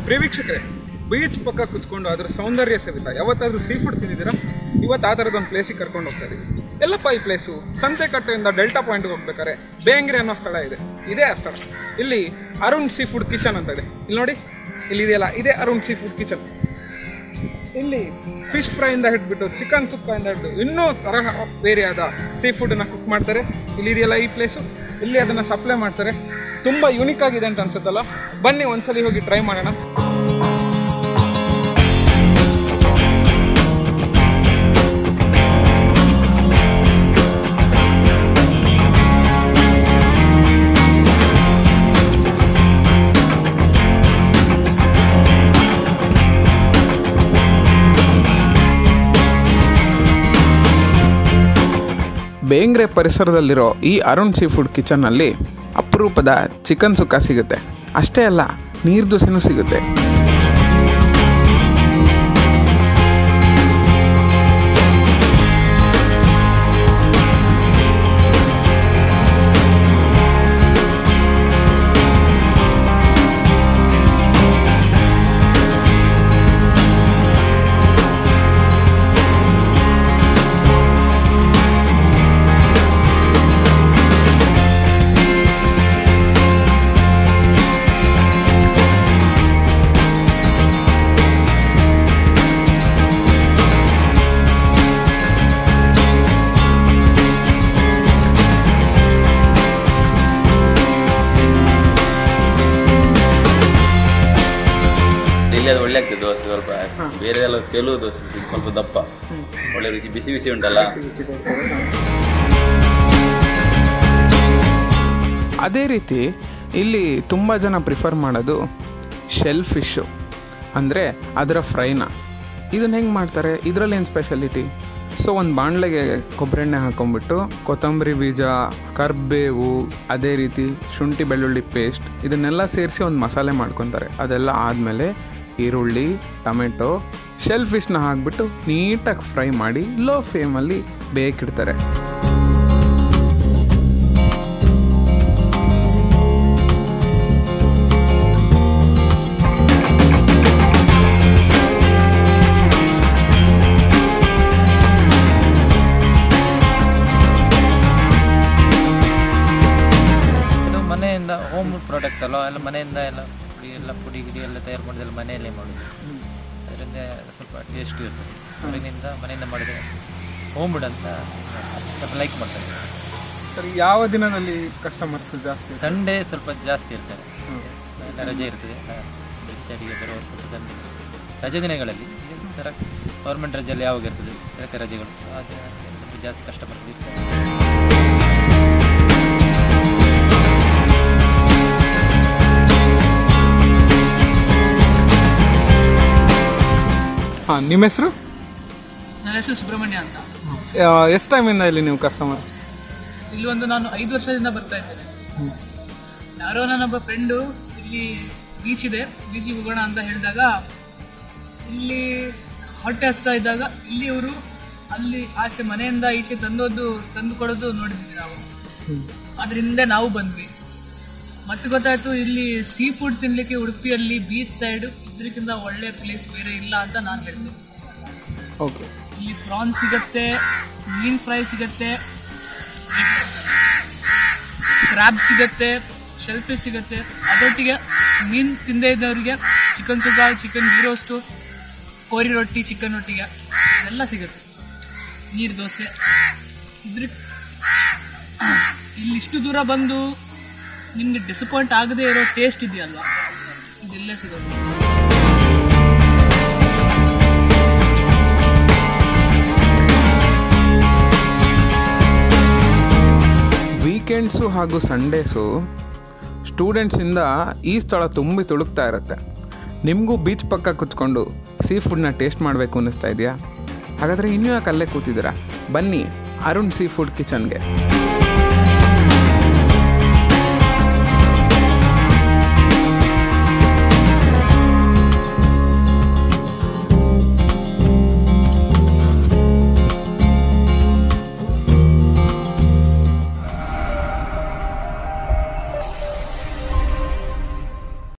ಪ್ರಿಯ ವೀಕ್ಷಕರೇ ಬೀಚ್ ಪಕ್ಕ ಕುತ್ಕೊಂಡು ಅದ್ರ ಸೌಂದರ್ಯ ಸವಿತ ಯಾವತ್ತಾದ್ರೂ ಸೀ ಫುಡ್ ತಿಂದಿದ್ದೀರಾ ಇವತ್ತು ಆ ಥರದೊಂದು ಪ್ಲೇಸಿಗೆ ಕರ್ಕೊಂಡು ಹೋಗ್ತಾ ಇದೀವಿ ಎಲ್ಲಪ್ಪ ಈ ಪ್ಲೇಸು ಸಂತೆಕಟ್ಟೆಯಿಂದ ಡೆಲ್ಟಾ ಪಾಯಿಂಟ್ಗೆ ಹೋಗ್ಬೇಕಾರೆ ಬೇಂಗ್ರೆ ಅನ್ನೋ ಸ್ಥಳ ಇದೆ ಇದೇ ಆ ಸ್ಥಳ ಇಲ್ಲಿ ಅರುಣ್ ಸೀ ಫುಡ್ ಕಿಚನ್ ಅಂತ ಇದೆ ಇಲ್ಲಿ ನೋಡಿ ಇಲ್ಲಿ ಇದೆಯಲ್ಲ ಇದೇ ಅರುಣ್ ಸೀ ಫುಡ್ ಕಿಚನ್ ಇಲ್ಲಿ ಫಿಶ್ ಫ್ರೈಯಿಂದ ಹಿಡ್ಬಿಟ್ಟು ಚಿಕನ್ ಸುಕ್ಕ ಇಂದ ಹಿಡಿದು ಇನ್ನೂ ತರಹ ಬೇರೆ ಆದ ಸೀ ಫುಡ್ನ ಕುಕ್ ಮಾಡ್ತಾರೆ ಇಲ್ಲಿ ಇದೆಯಲ್ಲ ಈ ಪ್ಲೇಸು ಇಲ್ಲಿ ಅದನ್ನು ಸಪ್ಲೈ ಮಾಡ್ತಾರೆ ತುಂಬ ಯುನಿಕ್ ಆಗಿದೆ ಅಂತ ಅನ್ಸುತ್ತಲ್ಲ ಬನ್ನಿ ಒಂದ್ಸಲಿ ಹೋಗಿ ಟ್ರೈ ಮಾಡೋಣ ಬೇಂಗ್ರೆ ಪರಿಸರದಲ್ಲಿರೋ ಈ ಅರುಣ್ ಸೀ ಫುಡ್ ಕಿಚನ್ನಲ್ಲಿ ಅಪರೂಪದ ಚಿಕನ್ ಸುಕ್ಕ ಸಿಗುತ್ತೆ ಅಷ್ಟೇ ಅಲ್ಲ ನೀರು ದೋಸೆನೂ ಸಿಗುತ್ತೆ ಇಲ್ಲಿ ಅದು ಒಳ್ಳೆ ಆಗ್ತದೆ ದೋಸೆ ಸ್ವಲ್ಪ ಬೇರೆ ಎಲ್ಲ ತೆಲು ದೋಸೆ ಇದು ಸ್ವಲ್ಪ ದಪ್ಪ ಒಳ್ಳೆ ರುಚಿ ಬಿಸಿ ಬಿಸಿ ಉಂಟಲ್ಲ ಅದೇ ರೀತಿ ಇಲ್ಲಿ ತುಂಬ ಜನ ಪ್ರಿಫರ್ ಮಾಡೋದು ಶೆಲ್ ಫಿಶ್ಶು ಅಂದರೆ ಅದರ ಫ್ರೈನ ಇದನ್ನ ಹೆಂಗೆ ಮಾಡ್ತಾರೆ ಇದರಲ್ಲಿ ಏನು ಸ್ಪೆಷಾಲಿಟಿ ಸೊ ಒಂದು ಬಾಣಲೆಗೆ ಕೊಬ್ಬರಿ ಎಣ್ಣೆ ಹಾಕೊಂಡ್ಬಿಟ್ಟು ಕೊತ್ತಂಬರಿ ಬೀಜ ಕರ್ಬೇವು ಅದೇ ರೀತಿ ಶುಂಠಿ ಬೆಳ್ಳುಳ್ಳಿ ಪೇಸ್ಟ್ ಇದನ್ನೆಲ್ಲ ಸೇರಿಸಿ ಒಂದು ಮಸಾಲೆ ಮಾಡ್ಕೊತಾರೆ ಅದೆಲ್ಲ ಆದಮೇಲೆ ಈರುಳ್ಳಿ ಟೊಮೆಟೊ ಶೆಲ್ ಫಿಶ್ನ ಹಾಕ್ಬಿಟ್ಟು ನೀಟಾಗಿ ಫ್ರೈ ಮಾಡಿ ಲೋ ಫ್ಲೇಮಲ್ಲಿ ಬೇಕಿಡ್ತಾರೆ ಇದು ಮನೆಯಿಂದ ಹೋಮ್ ಪ್ರಾಡಕ್ಟ್ ಅಲ್ಲ ಎಲ್ಲ ಮನೆಯಿಂದ ಎಲ್ಲ ಪುಡಿ ಎಲ್ಲ ಪುಡಿ ಗಿಡಿ ಎಲ್ಲ ತಯಾರು ಮಾಡಿದೆಲ್ಲ ಮನೆಯಲ್ಲೇ ಮಾಡೋದು ಅದರಿಂದ ಸ್ವಲ್ಪ ಟೇಸ್ಟ್ ಇರ್ತದೆ ಹೊರಗಿನಿಂದ ಮನೆಯಿಂದ ಮಾಡಿದರೆ ಹೋಮ್ ಫುಡ್ ಅಂತ ಸ್ವಲ್ಪ ಲೈಕ್ ಮಾಡ್ತಾರೆ ಸರಿ ಯಾವ ದಿನದಲ್ಲಿ ಕಸ್ಟಮರ್ಸ್ ಜಾಸ್ತಿ ಸಂಡೇ ಸ್ವಲ್ಪ ಜಾಸ್ತಿ ಇರ್ತಾರೆ ಎಲ್ಲ ರಜೆ ಇರ್ತದೆ ಸರಿಗೆ ಬರುವವರು ಸ್ವಲ್ಪ ಸಂಡೇ ರಜೆ ದಿನಗಳಲ್ಲಿ ಈ ಥರ ಗೌರ್ಮೆಂಟ್ ರಜೆಯಲ್ಲಿ ಯಾವಾಗ ಇರ್ತದೆ ಸರ್ಕಾರಿ ರಜೆಗಳು ಆಗ ಸ್ವಲ್ಪ ಜಾಸ್ತಿ ಕಸ್ಟಮರ್ ಇರ್ತಾರೆ ಹಾಂ ನಿಮ್ಮ ಹೆಸರು ನನ್ನ ಹೆಸರು ಸುಬ್ರಹ್ಮಣ್ಯ ಅಂತ ಎಷ್ಟು ಟೈಮಿಂದ ಇಲ್ಲಿ ನೀವು ಕಸ್ಟಮರ್ ಇಲ್ಲಿ ಒಂದು ನಾನು ಐದು ವರ್ಷದಿಂದ ಬರ್ತಾ ಇದ್ದೇನೆ ಯಾರೋ ನನ್ನೊಬ್ಬ ಫ್ರೆಂಡು ಇಲ್ಲಿ ಬೀಚ್ ಇದೆ ಬೀಚಿಗೆ ಹೋಗೋಣ ಅಂತ ಹೇಳಿದಾಗ ಇಲ್ಲಿ ಹೊಟ್ಟೆ ಹಸ್ತಾ ಇದ್ದಾಗ ಇಲ್ಲಿ ಇವರು ಅಲ್ಲಿ ಆಚೆ ಮನೆಯಿಂದ ಈಚೆ ತಂದೋದು ತಂದು ಕೊಡೋದು ನೋಡಿದ್ವಿ ನಾವು ಅದ್ರ ಹಿಂದೆ ನಾವು ಬಂದ್ವಿ ಮತ್ತೆ ಗೊತ್ತಾಯ್ತು ಇಲ್ಲಿ ಸೀ ಫುಡ್ ತಿನ್ಲಿಕ್ಕೆ ಉಡುಪಿಯಲ್ಲಿ ಬೀಚ್ ಸೈಡ್ ಇದ್ರಕ್ಕಿಂತ ಒಳ್ಳೆ ಪ್ಲೇಸ್ ಬೇರೆ ಇಲ್ಲ ಅಂತ ನಾನು ಹೇಳ್ತೀನಿ ಓಕೆ ಇಲ್ಲಿ ಪ್ರಾನ್ ಸಿಗತ್ತೆ ಮೀನ್ ಫ್ರೈ ಸಿಗತ್ತೆ ಕ್ರಾಬ್ ಸಿಗತ್ತೆ ಶೆಲ್ ಫಿಶ್ ಸಿಗತ್ತೆ ಅದರೊಟ್ಟಿಗೆ ಮೀನ್ ತಿಂದೇ ಇದ್ದವರಿಗೆ ಚಿಕನ್ ಸುಕ್ಕ ಚಿಕನ್ ರೋಸ್ಟು ಕೋರಿ ರೊಟ್ಟಿ ಚಿಕನ್ ರೊಟ್ಟಿಗೆ ಎಲ್ಲ ಸಿಗುತ್ತೆ ನೀರು ದೋಸೆ ಇದ್ರ ಇಲ್ಲಿ ಇಷ್ಟು ದೂರ ಬಂದು ನಿಮ್ಗೆ ಡಿಸಪಾಯಿಂಟ್ ಆಗದೆ ಇರೋ ಟೇಸ್ಟ್ ಇದೆಯಲ್ವಾ ಇದೆಲ್ಲೇ ಸಿಗೋದು ವೀಕೆಂಡ್ಸು ಹಾಗೂ ಸಂಡೇಸು ಸ್ಟೂಡೆಂಟ್ಸಿಂದ ಈ ಸ್ಥಳ ತುಂಬಿ ತುಳುಕ್ತಾ ಇರುತ್ತೆ ನಿಮಗೂ ಬೀಚ್ ಪಕ್ಕ ಕುತ್ಕೊಂಡು ಸೀ ಫುಡ್ನ ಟೇಸ್ಟ್ ಮಾಡಬೇಕು ಅನ್ನಿಸ್ತಾ ಇದೆಯಾ ಹಾಗಾದರೆ ಇನ್ನೂ ಯಾಕೆ ಅಲ್ಲೇ ಕೂತಿದ್ದೀರಾ ಬನ್ನಿ ಅರುಣ್ ಸೀ ಫುಡ್ ಕಿಚನ್ಗೆ